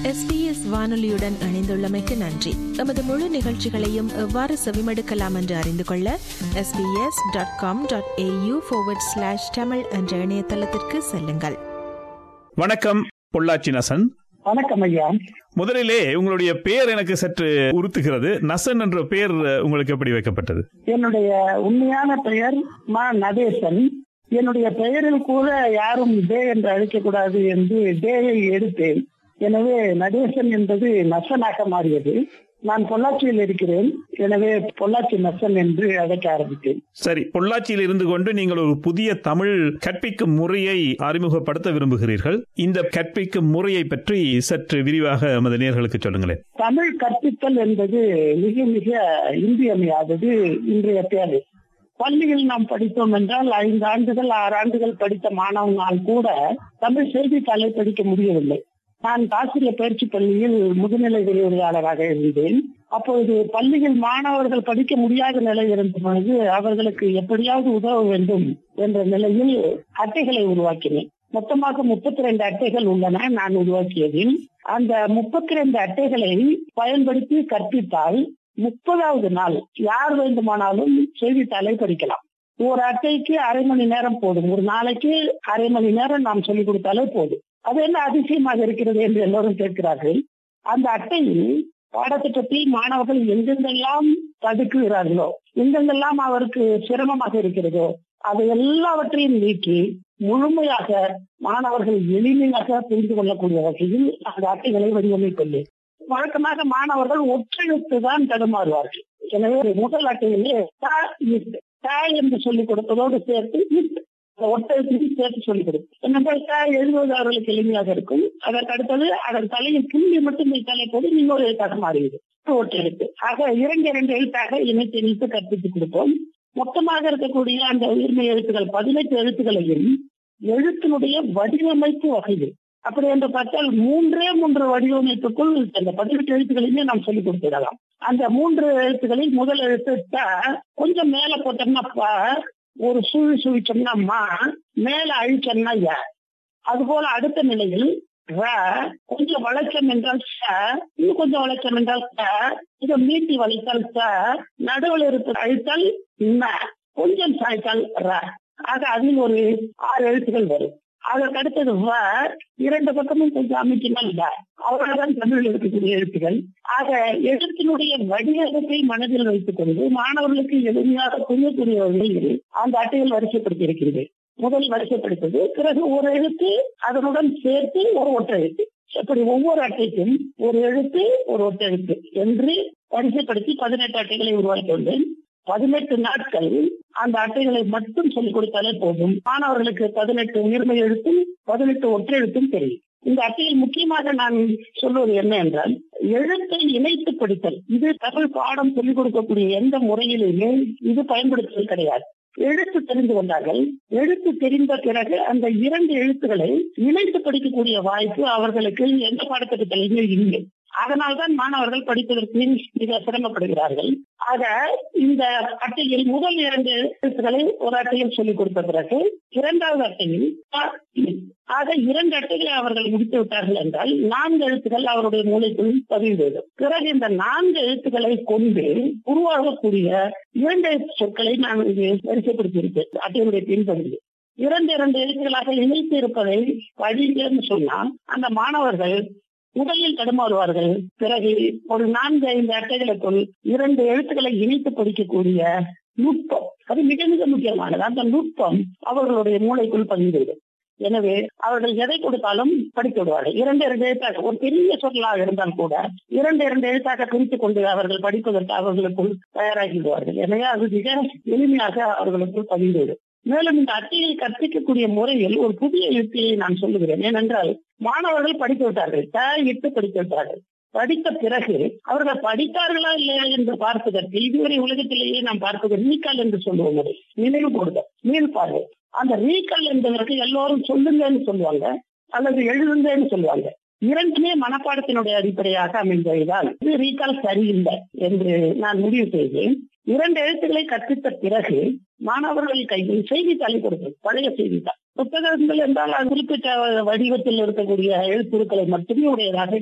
SBS வானொலியுடன் இணைந்துள்ளமைக்கு நன்றி எமது முழு நிகழ்ச்சிகளையும் எவ்வாறு செவிமடுக்கலாம் என்று அறிந்து கொள்ள SBS dot com dot AU slash Tamil என்ற இணையதளத்திற்கு செல்லுங்கள் வணக்கம் பொள்ளாச்சி நசன் வணக்கம் ஐயா முதலிலே உங்களுடைய பெயர் எனக்கு சற்று உறுத்துகிறது நசன் என்ற பெயர் உங்களுக்கு எப்படி வைக்கப்பட்டது என்னுடைய உண்மையான பெயர் மா நடேசன் என்னுடைய பெயரில் கூட யாரும் டே என்று அழைக்கக்கூடாது என்று டேயை எடுத்தேன் எனவே நடேசன் என்பது நசனாக மாறியது நான் பொள்ளாச்சியில் இருக்கிறேன் எனவே பொள்ளாச்சி நசன் என்று அழைக்க ஆரம்பித்தேன் சரி பொள்ளாச்சியில் இருந்து கொண்டு நீங்கள் ஒரு புதிய தமிழ் கற்பிக்கும் முறையை அறிமுகப்படுத்த விரும்புகிறீர்கள் இந்த கற்பிக்கும் முறையை பற்றி சற்று விரிவாக எமது நேர்களுக்கு சொல்லுங்களேன் தமிழ் கற்பித்தல் என்பது மிக மிக இன்றியமையாதது இன்றைய தேவை பள்ளியில் நாம் படித்தோம் என்றால் ஐந்து ஆண்டுகள் ஆறு ஆண்டுகள் படித்த மாணவனால் கூட தமிழ் செய்தித்தாளை படிக்க முடியவில்லை நான் ஆசிரியர் பயிற்சி பள்ளியில் முதுநிலை விரிவுரையாளராக இருந்தேன் அப்பொழுது பள்ளியில் மாணவர்கள் படிக்க முடியாத நிலை இருந்த பொழுது அவர்களுக்கு எப்படியாவது உதவ வேண்டும் என்ற நிலையில் அட்டைகளை உருவாக்கினேன் மொத்தமாக முப்பத்தி ரெண்டு அட்டைகள் உள்ளன நான் உருவாக்கியதில் அந்த முப்பத்தி ரெண்டு அட்டைகளை பயன்படுத்தி கற்பித்தால் முப்பதாவது நாள் யார் வேண்டுமானாலும் செய்தித்தாளை படிக்கலாம் ஒரு அட்டைக்கு அரை மணி நேரம் போதும் ஒரு நாளைக்கு அரை மணி நேரம் நாம் சொல்லிக் கொடுத்தாலே போதும் அது என்ன அதிசயமாக இருக்கிறது என்று எல்லோரும் கேட்கிறார்கள் அந்த அட்டையில் பாடத்திட்டத்தில் மாணவர்கள் எங்கெங்கெல்லாம் தடுக்குகிறார்களோ எங்கெங்கெல்லாம் அவருக்கு சிரமமாக இருக்கிறதோ அதை எல்லாவற்றையும் நீக்கி முழுமையாக மாணவர்கள் எளிமையாக புரிந்து கொள்ளக்கூடிய வகையில் அந்த அட்டைகளை வடிவமைத்துள்ளேன் வழக்கமாக மாணவர்கள் ஒற்றெழுத்து தான் தடுமாறுவார்கள் எனவே முதல் அட்டையிலே என்று சொல்லிக் கொடுப்பதோடு சேர்த்து ஒட்டகத்துக்கு சேர்த்து சொல்லிக் கொடுக்கும் என்னென்றால் எழுதுவது அவர்களுக்கு எளிமையாக இருக்கும் அதற்கு அடுத்தது அதன் தலையின் புள்ளி மட்டும் வைத்தாலே போது இன்னொரு எழுத்தாக மாறிவிடும் ஒட்டெழுத்து ஆக இரண்டு இரண்டு எழுத்தாக இணைத்து இணைத்து கற்பித்துக் கொடுப்போம் மொத்தமாக இருக்கக்கூடிய அந்த உயிர்மை எழுத்துக்கள் பதினெட்டு எழுத்துக்களையும் எழுத்தினுடைய வடிவமைப்பு வகையில் அப்படி என்று பார்த்தால் மூன்றே மூன்று வடிவமைப்புக்குள் அந்த பதினெட்டு எழுத்துக்களையுமே நாம் சொல்லிக் கொடுத்துடலாம் அந்த மூன்று எழுத்துக்களில் முதல் எழுத்து கொஞ்சம் மேல போட்டோம்னா ஒரு சுழி சுழிச்சோம்னா மா மேல அழிச்சோம்னா ய அது போல அடுத்த நிலையில் ர கொஞ்சம் வளைச்சம் என்றால் ச இன்னும் கொஞ்சம் வளைச்சம் என்றால் ச இதை மீட்டி வளைத்தால் ச நடுவில் இருக்க அழித்தால் ந கொஞ்சம் சாய்த்தால் ர ஆக அதில் ஒரு ஆறு எழுத்துக்கள் வரும் அதற்கு அடுத்தது வ இரண்டு பக்கமும் கொஞ்சம் அமைக்கினால் வ அவ்வளவுதான் தமிழில் இருக்கக்கூடிய எழுத்துக்கள் ஆக எழுத்தினுடைய வடிவத்தை மனதில் வைத்துக் கொண்டு மாணவர்களுக்கு எளிமையாக புரியக்கூடிய வகையில் அந்த அட்டையில் வரிசைப்படுத்தி இருக்கிறது முதல் வரிசைப்படுத்தது பிறகு ஒரு எழுத்து அதனுடன் சேர்த்து ஒரு ஒற்றெழுத்து அப்படி ஒவ்வொரு அட்டைக்கும் ஒரு எழுத்து ஒரு ஒற்றெழுத்து என்று வரிசைப்படுத்தி பதினெட்டு அட்டைகளை உருவாக்கி கொண்டேன் பதினெட்டு நாட்கள் அந்த அட்டைகளை மட்டும் சொல்லிக் கொடுத்தாலே போதும் மாணவர்களுக்கு பதினெட்டு உயிர்மை எழுத்தும் பதினெட்டு ஒற்றெழுத்தும் தெரியும் இந்த அட்டையில் முக்கியமாக நான் சொல்வது என்ன என்றால் எழுத்தை இணைத்து படித்தல் இது தமிழ் பாடம் சொல்லிக் கொடுக்கக்கூடிய எந்த முறையிலுமே இது பயன்படுத்துவது கிடையாது எழுத்து தெரிந்து கொண்டார்கள் எழுத்து தெரிந்த பிறகு அந்த இரண்டு எழுத்துக்களை இணைத்து படிக்கக்கூடிய வாய்ப்பு அவர்களுக்கு எந்த பாடத்திட்டத்திலுமே இல்லை அதனால்தான் மாணவர்கள் படிப்பதற்கு மிக சிரமப்படுகிறார்கள் ஆக இந்த அட்டையில் முதல் இரண்டு எழுத்துக்களை ஒரு அட்டையில் சொல்லிக் கொடுத்த பிறகு இரண்டாவது அட்டையில் ஆக இரண்டு அட்டைகளை அவர்கள் முடித்து விட்டார்கள் என்றால் நான்கு எழுத்துக்கள் அவருடைய மூளைக்குள் பதிந்துவிடும் பிறகு இந்த நான்கு எழுத்துக்களை கொண்டு உருவாகக்கூடிய இரண்டு சொற்களை நான் இங்கு வரிசைப்படுத்தி இருக்கேன் அட்டையுடைய பின்பகுதி இரண்டு இரண்டு எழுத்துக்களாக இணைத்து இருப்பதை வழின்னு சொன்னா அந்த மாணவர்கள் முதலில் தடுமாறுவார்கள் பிறகு ஒரு நான்கு ஐந்து அட்டைகளுக்குள் இரண்டு எழுத்துக்களை இணைத்து படிக்கக்கூடிய நுட்பம் அது மிக மிக முக்கியமானது அந்த நுட்பம் அவர்களுடைய மூளைக்குள் பதிந்துவிடும் எனவே அவர்கள் எதை கொடுத்தாலும் படித்து விடுவார்கள் இரண்டு இரண்டு எழுத்தாக ஒரு பெரிய சொல்லாக இருந்தால் கூட இரண்டு இரண்டு எழுத்தாக பிரித்துக் கொண்டு அவர்கள் படிப்பதற்கு அவர்களுக்குள் தயாராகி விடுவார்கள் எனவே அது மிக எளிமையாக அவர்களுக்குள் பதிந்துவிடும் மேலும் இந்த அட்டையை கற்பிக்கக்கூடிய முறையில் ஒரு புதிய யுக்தியை நான் சொல்லுகிறேன் ஏனென்றால் மாணவர்கள் படித்து விட்டார்கள் த இட்டு படித்து விட்டார்கள் படித்த பிறகு அவர்கள் படித்தார்களா இல்லையா என்று பார்ப்பதற்கு இதுவரை உலகத்திலேயே நாம் பார்ப்பது ரீகால் என்று சொல்லுவோம் முறை நினைவு கூடுதல் மீள்பாடு அந்த ரீகால் என்பதற்கு எல்லோரும் சொல்லுங்கன்னு சொல்லுவாங்க அல்லது எழுதுங்கன்னு சொல்லுவாங்க இரண்டுமே மனப்பாடத்தினுடைய அடிப்படையாக அமைந்ததால் இது ரீகால் சரியில்லை என்று நான் முடிவு செய்தேன் இரண்டு எழுத்துக்களை கற்பித்த பிறகு மாணவர்கள் கையில் செய்தித்தாளை கொடுத்தது பழைய செய்தித்தாள் புத்தகங்கள் என்றால் அது குறிப்பிட்ட வடிவத்தில் இருக்கக்கூடிய எழுத்துருக்களை மட்டுமே உடையதாக இருக்கும்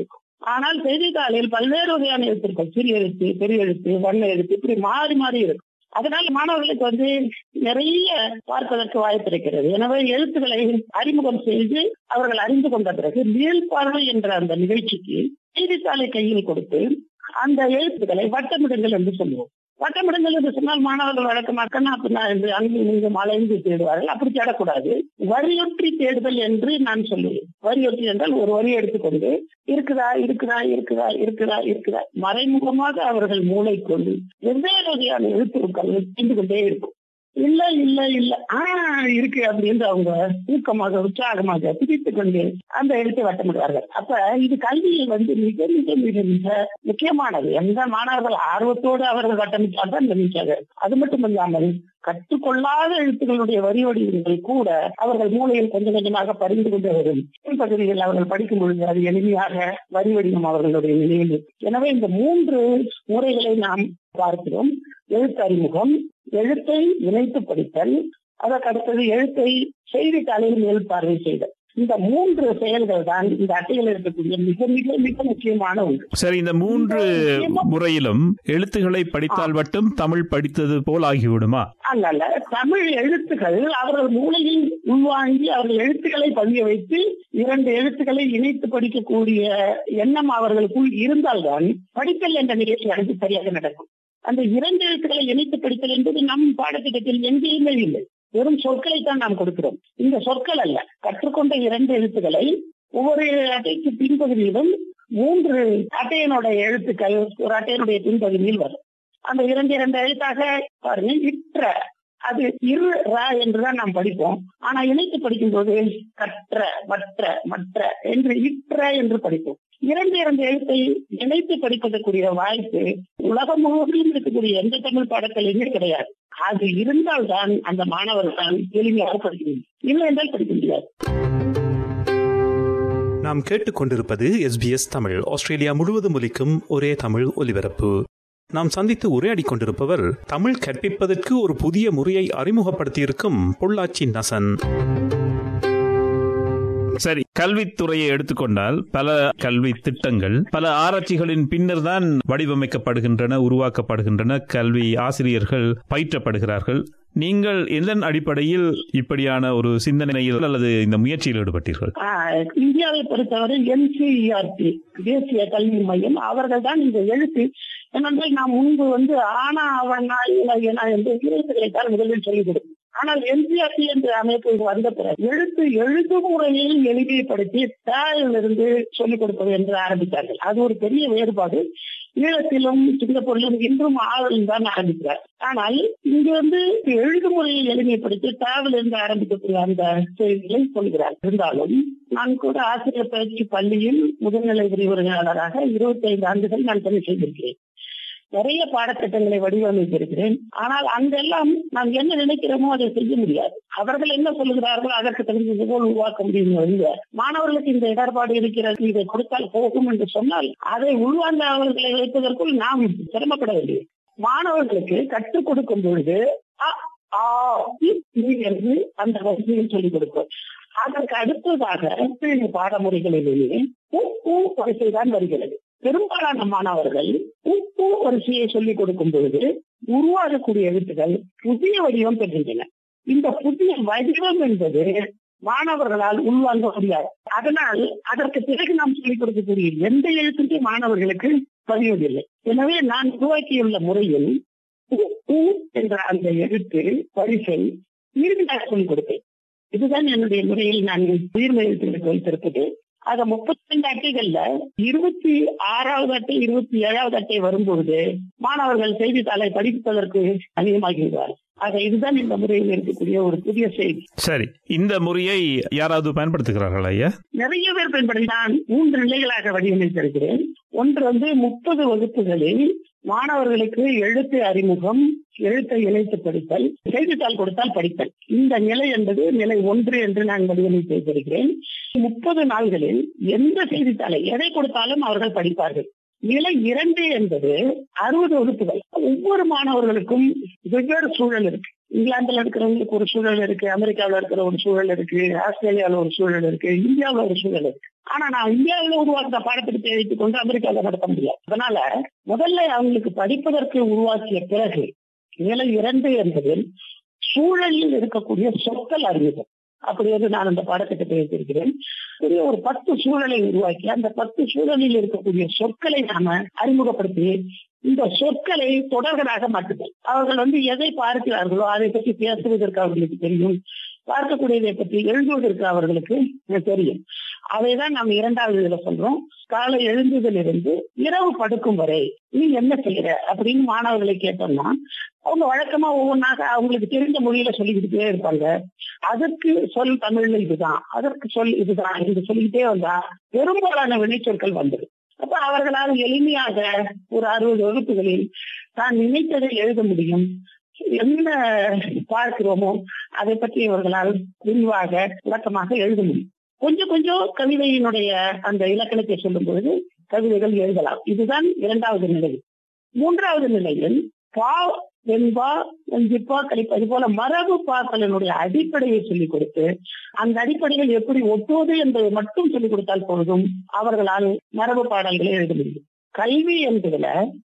ஆனால் செய்தித்தாளில் பல்வேறு வகையான எழுத்துக்கள் சிறிய எழுத்து பெரிய எழுத்து வண்ண எழுத்து இப்படி மாறி மாறி இருக்கும் அதனால மாணவர்களுக்கு வந்து நிறைய பார்ப்பதற்கு வாய்ப்பு இருக்கிறது எனவே எழுத்துக்களை அறிமுகம் செய்து அவர்கள் அறிந்து கொண்ட பிறகு மேல்பார்வை என்ற அந்த நிகழ்ச்சிக்கு செய்தித்தாளை கையில் கொடுத்து அந்த எழுத்துக்களை வட்டமிடுங்கள் என்று சொல்லுவோம் வட்டமிடுங்கள் என்று சொன்னால் மாணவர்கள் வழக்கமாக கண்ணா பின்னா என்று அங்கும் இங்கும் அலைந்து தேடுவார்கள் அப்படி தேடக்கூடாது வரியொற்றி தேடுதல் என்று நான் சொல்லுவேன் வரியொற்றி என்றால் ஒரு வரி எடுத்துக்கொண்டு இருக்குதா இருக்குதா இருக்குதா இருக்குதா இருக்குதா மறைமுகமாக அவர்கள் மூளை கொண்டு வெவ்வேறு வகையான எழுத்துக்கள் தெரிந்து கொண்டே இருக்கும் இல்ல இல்ல இல்ல ஆஹ் இருக்கு அப்படின்னு அவங்க ஊக்கமாக உற்சாகமாக பிடித்துக் கொண்டு அந்த எழுத்தை வட்டமிடுவார்கள் அப்ப இது கல்வியில் வந்து மிக மிக மிக மிக முக்கியமானது எந்த மாணவர்கள் ஆர்வத்தோடு அவர்கள் வட்டமிட்டால் தான் நினைச்சாங்க அது மட்டும் இல்லாமல் கற்றுக்கொள்ளாத எழுத்துக்களுடைய வரி வடிவங்கள் கூட அவர்கள் மூளையில் கொஞ்சம் கொஞ்சமாக பறிந்து கொண்டு வரும் பகுதியில் அவர்கள் படிக்கும் பொழுது அது எளிமையாக வரி வடிவம் அவர்களுடைய நிலையில் எனவே இந்த மூன்று முறைகளை நாம் பார்க்கிறோம் எழுத்து அறிமுகம் எழுத்தை இணைத்து படித்தல் அதற்கு அடுத்தது எழுத்தை செய்தித்தாளில் மேல் பார்வை செய்தல் இந்த மூன்று செயல்கள் தான் இந்த அட்டையில் இருக்கக்கூடிய மிக மிக மிக முக்கியமான ஒன்று சரி இந்த மூன்று முறையிலும் எழுத்துக்களை படித்தால் மட்டும் தமிழ் படித்தது போல் ஆகிவிடுமா அல்ல அல்ல தமிழ் எழுத்துக்கள் அவர்கள் மூளையில் உள்வாங்கி அவர்கள் எழுத்துக்களை பதிய வைத்து இரண்டு எழுத்துக்களை இணைத்து படிக்கக்கூடிய எண்ணம் அவர்களுக்குள் இருந்தால்தான் படித்தல் என்ற நிகழ்ச்சி அனைத்து சரியாக நடக்கும் அந்த இரண்டு எழுத்துக்களை இணைத்து படித்தல் என்பது நம் பாடத்திட்டத்தில் எங்கேயுமே இல்லை வெறும் சொற்களை தான் நாம் கொடுக்கிறோம் இந்த சொற்கள் அல்ல கற்றுக்கொண்ட இரண்டு எழுத்துக்களை ஒவ்வொரு அட்டைக்கு பின்பகுதியிலும் மூன்று அட்டையனுடைய எழுத்துக்கள் ஒரு அட்டையனுடைய பின்பகுதியில் வரும் அந்த இரண்டு இரண்டு எழுத்தாக பாருங்க இற்ற அது இரு ர என்றுதான் நாம் படிப்போம் ஆனா இணைத்து படிக்கும் போது கற்ற மற்ற மற்ற என்று இற்ற என்று படிப்போம் இரண்டு இரண்டு எழுத்தை இணைத்து படிப்பதற்குரிய வாய்ப்பு உலகம் முழுவதும் இருக்கக்கூடிய எந்த தமிழ் பாடத்திலுமே கிடையாது அது இருந்தால்தான் அந்த மாணவர்கள் எளிமையாக படிக்க முடியும் இல்லை என்றால் படிக்க முடியாது நாம் கேட்டுக்கொண்டிருப்பது எஸ்பிஎஸ் தமிழ் ஆஸ்திரேலியா முழுவதும் ஒலிக்கும் ஒரே தமிழ் ஒலிபரப்பு நாம் சந்தித்து உரையாடிக் கொண்டிருப்பவர் தமிழ் கற்பிப்பதற்கு ஒரு புதிய முறையை அறிமுகப்படுத்தியிருக்கும் பொள்ளாச்சி நசன் சரி கல்வித்துறையை எடுத்துக்கொண்டால் பல கல்வி திட்டங்கள் பல ஆராய்ச்சிகளின் பின்னர் தான் வடிவமைக்கப்படுகின்றன உருவாக்கப்படுகின்றன கல்வி ஆசிரியர்கள் பயிற்றப்படுகிறார்கள் நீங்கள் எதன் அடிப்படையில் இப்படியான ஒரு சிந்தனையில் அல்லது இந்த முயற்சியில் ஈடுபட்டீர்கள் இந்தியாவை பொறுத்தவரை என்சிஇஆர்டி தேசிய கல்வி மையம் அவர்கள் தான் இந்த எழுத்து ஏனென்றால் நாம் முன்பு வந்து ஆனா அவனா இளையனா என்று எழுத்துக்களை தான் முதலில் சொல்லிக் கொடுக்கும் ஆனால் என்சிஆர்டி என்ற அமைப்பு வந்த பிறகு எழுத்து எழுதும் முறையில் எளிமைப்படுத்தி தாயிலிருந்து சொல்லிக் கொடுப்பது என்று ஆரம்பித்தார்கள் அது ஒரு பெரிய வேறுபாடு ஈழத்திலும் சிங்கப்பூரிலும் இன்றும் ஆவலும் தான் ஆரம்பிக்கிறார் ஆனால் இங்கு வந்து எழுதும் முறையை எளிமைப்படுத்தி தாவில் இருந்து ஆரம்பிக்கக்கூடிய அந்த செய்திகளை சொல்கிறார் இருந்தாலும் நான் கூட ஆசிரியர் பயிற்சி பள்ளியில் முதுநிலை விரிவுரையாளராக இருபத்தி ஐந்து ஆண்டுகள் நான் பணி செய்திருக்கிறேன் நிறைய பாடத்திட்டங்களை வடிவமைத்திருக்கிறேன் ஆனால் அங்கெல்லாம் நாம் என்ன நினைக்கிறோமோ அதை செய்ய முடியாது அவர்கள் என்ன சொல்லுகிறார்களோ அதற்கு தகுந்தது போல் உருவாக்க முடியும் ஒழிய மாணவர்களுக்கு இந்த இடர்பாடு இருக்கிறது இதை கொடுத்தால் போகும் என்று சொன்னால் அதை உள்வாங்க அவர்களை வைப்பதற்குள் நாம் சிரமப்பட வேண்டியது மாணவர்களுக்கு கற்றுக் கொடுக்கும் பொழுது என்று அந்த வரிசையில் சொல்லிக் கொடுப்போம் அதற்கு அடுத்ததாக பாடமுறைகளிலேயே வரிசை தான் வருகிறது பெரும்பாலான மாணவர்கள் உப்பு வரிசையை சொல்லிக் கொடுக்கும் பொழுது உருவாகக்கூடிய எழுத்துக்கள் புதிய வடிவம் பெறுகின்றன இந்த புதிய வடிவம் என்பது மாணவர்களால் உள்வாங்க முடியாது அதனால் அதற்கு பிறகு நாம் சொல்லிக் கொடுக்கக்கூடிய எந்த எழுத்துக்கு மாணவர்களுக்கு பதிவதில்லை எனவே நான் உருவாக்கியுள்ள முறையில் என்ற அந்த எழுத்து வரிசை இறுதியாக சொல்லிக் கொடுப்பேன் இதுதான் என்னுடைய முறையில் நான் உயிர்மை எழுத்துக்களுக்கு வைத்திருப்பது ஆக முப்பத்தி ரெண்டு அட்டைகள்ல இருபத்தி ஆறாவது அட்டை இருபத்தி ஏழாவது அட்டை வரும்பொழுது மாணவர்கள் செய்தித்தாளை படிப்பதற்கு அதிகமாகிவிடுவார் ஆக இதுதான் இந்த முறையில் இருக்கக்கூடிய ஒரு புதிய செய்தி சரி இந்த முறையை யாராவது பயன்படுத்துகிறார்கள் ஐயா நிறைய பேர் பயன்படுத்தி நான் மூன்று நிலைகளாக வடிவமைத்திருக்கிறேன் ஒன்று வந்து முப்பது வகுப்புகளில் மாணவர்களுக்கு எழுத்து அறிமுகம் எழுத்தை இணைத்து படித்தல் செய்தித்தாள் கொடுத்தால் படித்தல் இந்த நிலை என்பது நிலை ஒன்று என்று நான் வடிவமைத்து வைத்திருக்கிறேன் முப்பது நாள்களில் எந்த செய்தித்தாளை எதை கொடுத்தாலும் அவர்கள் படிப்பார்கள் நிலை இரண்டு என்பது அறுபது வகுப்புகள் ஒவ்வொரு மாணவர்களுக்கும் வெவ்வேறு சூழல் இருக்கு இங்கிலாந்துல இருக்கிறவங்களுக்கு ஒரு சூழல் இருக்கு அமெரிக்காவில் இருக்கிற ஒரு சூழல் இருக்கு ஆஸ்திரேலியாவில் ஒரு சூழல் இருக்கு இந்தியாவில் ஒரு சூழல் இருக்கு ஆனா நான் இந்தியாவில் உருவாக்கின பாடத்திட்டத்தை வைத்துக் கொண்டு அமெரிக்காவில் நடத்த முடியாது அதனால முதல்ல அவங்களுக்கு படிப்பதற்கு உருவாக்கிய பிறகு நிலை இரண்டு என்பதில் சூழலில் இருக்கக்கூடிய சொற்கள் அறிமுகம் அப்படி வந்து நான் அந்த பாடத்திட்டத்தை வைத்திருக்கிறேன் பெரிய ஒரு பத்து சூழலை உருவாக்கி அந்த பத்து சூழலில் இருக்கக்கூடிய சொற்களை நாம அறிமுகப்படுத்தி இந்த சொற்களை தொடர்களாக மாற்றுதல் அவர்கள் வந்து எதை பார்க்கிறார்களோ அதை பற்றி பேசுவதற்கு அவர்களுக்கு தெரியும் பார்க்கக்கூடியதை பற்றி எழுதுவதற்கு அவர்களுக்கு தெரியும் அதைதான் நாம் இரண்டாவது இதுல சொல்றோம் காலை எழுந்ததிலிருந்து இரவு படுக்கும் வரை நீ என்ன செய்யற அப்படின்னு மாணவர்களை கேட்டோம்னா அவங்க வழக்கமா ஒவ்வொன்றாக அவங்களுக்கு தெரிந்த மொழியில சொல்லிக்கிட்டே இருப்பாங்க அதற்கு சொல் தமிழ்ல இதுதான் அதற்கு சொல் இதுதான் என்று சொல்லிக்கிட்டே வந்தா பெரும்பாலான வினைச்சொற்கள் வந்துடும் அப்ப அவர்களால் எளிமையாக ஒரு அறுபது வகுப்புகளில் தான் நினைத்ததை எழுத முடியும் என்ன பார்க்கிறோமோ அதை பற்றி இவர்களால் விரிவாக விளக்கமாக எழுத முடியும் கொஞ்சம் கொஞ்சம் கவிதையினுடைய அந்த இலக்கணத்தை சொல்லும் பொழுது கவிதைகள் எழுதலாம் இதுதான் இரண்டாவது நிலை மூன்றாவது நிலையில் பா வெண்பா வெஞ்சிப்பா கழிப்பது போல மரபு பாக்களினுடைய அடிப்படையை சொல்லிக் கொடுத்து அந்த அடிப்படையில் எப்படி ஒட்டுவது என்பதை மட்டும் சொல்லிக் கொடுத்தால் போதும் அவர்களால் மரபு பாடல்களை எழுத முடியும் கல்வி என்பதுல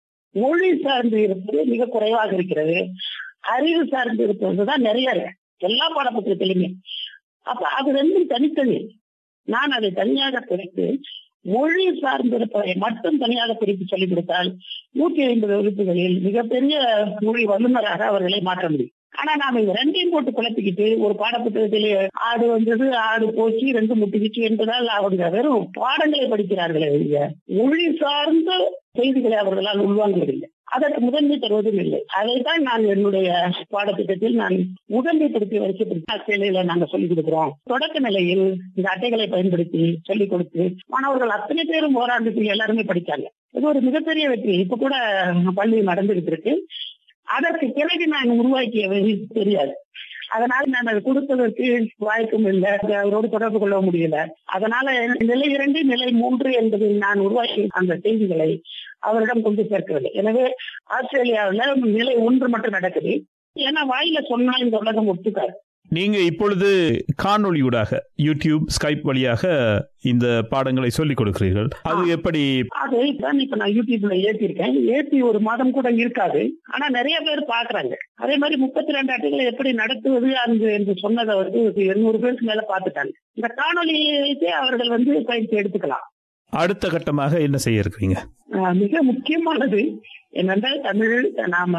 மொழி சார்ந்து இருப்பது மிக குறைவாக இருக்கிறது அறிவு சார்ந்து இருப்பதுதான் நிறைய இருக்கு எல்லா பாடப்புத்தகத்திலுமே அப்ப அது ரெண்டும் தனித்தனி நான் அதை தனியாக பிரித்து மொழி சார்ந்திருப்பதை மட்டும் தனியாக பிரித்து சொல்லிக் கொடுத்தால் நூற்றி ஐம்பது வகுப்புகளில் மிகப்பெரிய மொழி வல்லுநராக அவர்களை மாற்ற முடியும் ஆனா நாம இந்த ரெண்டையும் போட்டு குழப்பிக்கிட்டு ஒரு பாடப்புத்தகத்திலே ஆடு வந்தது ஆடு போச்சு ரெண்டு முட்டுக்கிச்சு என்பதால் அவங்க வெறும் பாடங்களை படிக்கிறார்களே மொழி சார்ந்த செய்திகளை அவர்களால் உள்வாங்குவதில்லை அதற்கு முதன்மை தருவதும் இல்லை அதைத்தான் நான் என்னுடைய பாடத்திட்டத்தில் நான் முதன்மைப்படுத்தி வரிசைப்படுத்தி ஆஸ்திரேலியில நாங்க சொல்லிக் கொடுக்கிறோம் தொடக்க நிலையில் இந்த அட்டைகளை பயன்படுத்தி சொல்லிக் கொடுத்து மாணவர்கள் அத்தனை பேரும் ஓராண்டுக்கு எல்லாருமே படித்தாங்க இது ஒரு மிகப்பெரிய வெற்றி இப்ப கூட பள்ளி நடந்துகிட்டு இருக்கு அதற்கு பிறகு நான் உருவாக்கிய தெரியாது அதனால நான் அதை கொடுப்பதற்கு வாய்ப்பும் இல்லை அவரோடு தொடர்பு கொள்ள முடியல அதனால நிலை இரண்டு நிலை மூன்று என்பதில் நான் உருவாக்கி அந்த செய்திகளை அவரிடம் கொண்டு சேர்க்கிறது எனவே ஆஸ்திரேலியாவில் நிலை ஒன்று மட்டும் நடக்குது ஏன்னா வாயில சொன்னா இந்த உலகம் ஒத்துக்காது நீங்க இப்பொழுது காணொளியூடாக யூடியூப் ஸ்கைப் வழியாக இந்த பாடங்களை சொல்லிக் கொடுக்கிறீர்கள் அது எப்படி அது தான் இப்ப நான் யூடியூப்ல ஏற்றிருக்கேன் ஏற்றி ஒரு மாதம் கூட இருக்காது ஆனா நிறைய பேர் பாக்குறாங்க அதே மாதிரி முப்பத்தி ரெண்டு அட்டைகளை எப்படி நடத்துவது அங்கு என்று சொன்னதை வந்து எண்ணூறு பேருக்கு மேல பாத்துட்டாங்க இந்த காணொலியை வைத்தே அவர்கள் வந்து பயிற்சி எடுத்துக்கலாம் அடுத்த கட்டமாக என்ன செய்ய இருக்கிறீங்க மிக முக்கியமானது என்னென்றால் தமிழ் நாம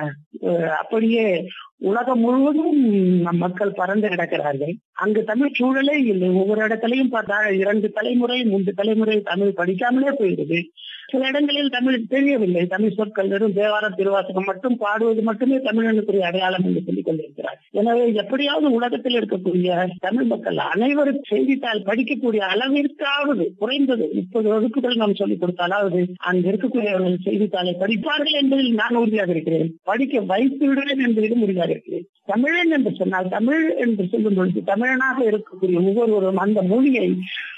அப்படியே உலகம் முழுவதும் நம் மக்கள் பறந்து கிடக்கிறார்கள் அங்கு தமிழ் சூழலே இல்லை ஒவ்வொரு இடத்துலையும் பார்த்தா இரண்டு தலைமுறை மூன்று தலைமுறை தமிழ் படிக்காமலே போயிடுது சில இடங்களில் தமிழ் தெரியவில்லை தமிழ் சொற்கள் வெறும் தேவார திருவாசகம் மட்டும் பாடுவது மட்டுமே தமிழனுக்குரிய அடையாளம் என்று சொல்லிக் கொண்டிருக்கிறார் எனவே எப்படியாவது உலகத்தில் இருக்கக்கூடிய தமிழ் மக்கள் அனைவரும் செய்தித்தாள் படிக்கக்கூடிய அளவிற்காவது குறைந்தது முப்பது வகுப்புகள் நாம் சொல்லிக் கொடுத்தாலாவது அங்கு இருக்கக்கூடியவர்கள் செய்தித்தாளை படிப்பார்கள் என்பதில் நான் உறுதியாக இருக்கிறேன் படிக்க வைத்து விடுவேன் என்பதிலும் உறுதியாக இருக்கிறேன் தமிழன் என்று சொன்னால் தமிழ் என்று சொல்லும் பொழுது தமிழனாக இருக்கக்கூடிய ஒவ்வொருவரும் அந்த மொழியை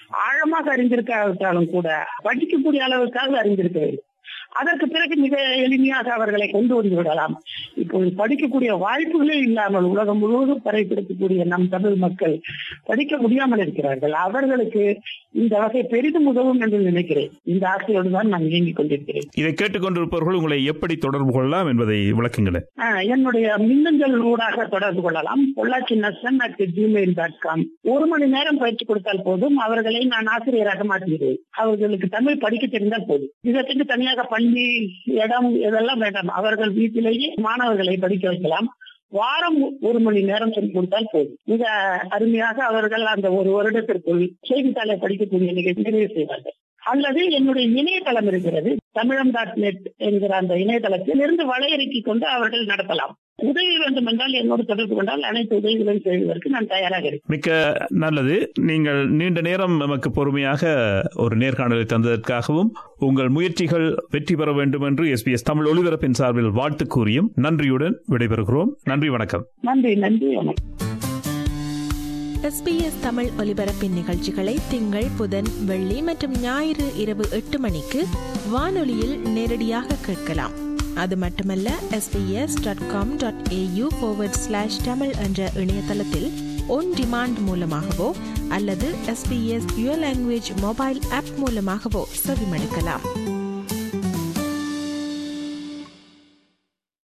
ஆழமாக அறிந்திருக்காவிட்டாலும் கூட படிக்கக்கூடிய அளவுக்காக அறிந்திருக்க வேண்டும் அதற்கு பிறகு மிக எளிமையாக அவர்களை கொண்டு வந்து விடலாம் இப்போது படிக்கக்கூடிய வாய்ப்புகளே இல்லாமல் உலகம் முழுவதும் பறைப்படுத்தக்கூடிய நம் தமிழ் மக்கள் படிக்க முடியாமல் இருக்கிறார்கள் அவர்களுக்கு இந்த வகை பெரிதும் உதவும் என்று நினைக்கிறேன் இந்த ஆசையோடு தான் நான் இயங்கிக் கொண்டிருக்கிறேன் இதை கேட்டுக்கொண்டிருப்பவர்கள் உங்களை எப்படி தொடர்பு கொள்ளலாம் என்பதை விளக்குங்களேன் என்னுடைய மின்னஞ்சல் ஊடாக தொடர்பு கொள்ளலாம் Pollachi Nasan at Gmail dot com ஒரு மணி நேரம் பயிற்சி கொடுத்தால் போதும் அவர்களை நான் ஆசிரியராக மாற்றுகிறேன் அவர்களுக்கு தமிழ் படிக்க தெரிந்தால் போதும் இதற்கு தனியாக பள்ளி இடம் இதெல்லாம் வேண்டாம் அவர்கள் வீட்டிலேயே மாணவர்களை படிக்க வைக்கலாம் வாரம் ஒரு மணி நேரம் சொல்லி கொடுத்தால் போதும் மிக அருமையாக அவர்கள் அந்த ஒரு வருடத்திற்குள் செய்தித்தாளை படிக்கக்கூடிய நிகழ்ச்சி நிறைவு செய்வார்கள் அல்லது என்னுடைய இணையதளம் இருக்கிறது தமிழம் டாட் நெட் என்கிற அந்த இணையதளத்தில் இருந்து வலையறுக்கி கொண்டு அவர்கள் நடத்தலாம் உதவி வேண்டும் என்றால் என்னோடு தொடர்பு கொண்டால் அனைத்து உதவிகளையும் செய்வதற்கு நான் தயாராக இருக்கிறேன் மிக்க நல்லது நீங்கள் நீண்ட நேரம் நமக்கு பொறுமையாக ஒரு நேர்காணலை தந்ததற்காகவும் உங்கள் முயற்சிகள் வெற்றி பெற வேண்டும் என்று எஸ்பிஎஸ் தமிழ் ஒலிபரப்பின் சார்பில் வாழ்த்து கூறியும் நன்றியுடன் விடைபெறுகிறோம் நன்றி வணக்கம் நன்றி நன்றி வணக்கம் எஸ்பிஎஸ் தமிழ் ஒலிபரப்பின் நிகழ்ச்சிகளை திங்கள் புதன் வெள்ளி மற்றும் ஞாயிறு இரவு எட்டு மணிக்கு வானொலியில் நேரடியாக கேட்கலாம் அது மட்டுமல்ல SBS dot com dot AU slash Tamil என்ற இணையதளத்தில் ஒன் டிமாண்ட் மூலமாகவோ அல்லது SBS your language mobile app மூலமாகவோ செவிமடுக்கலாம்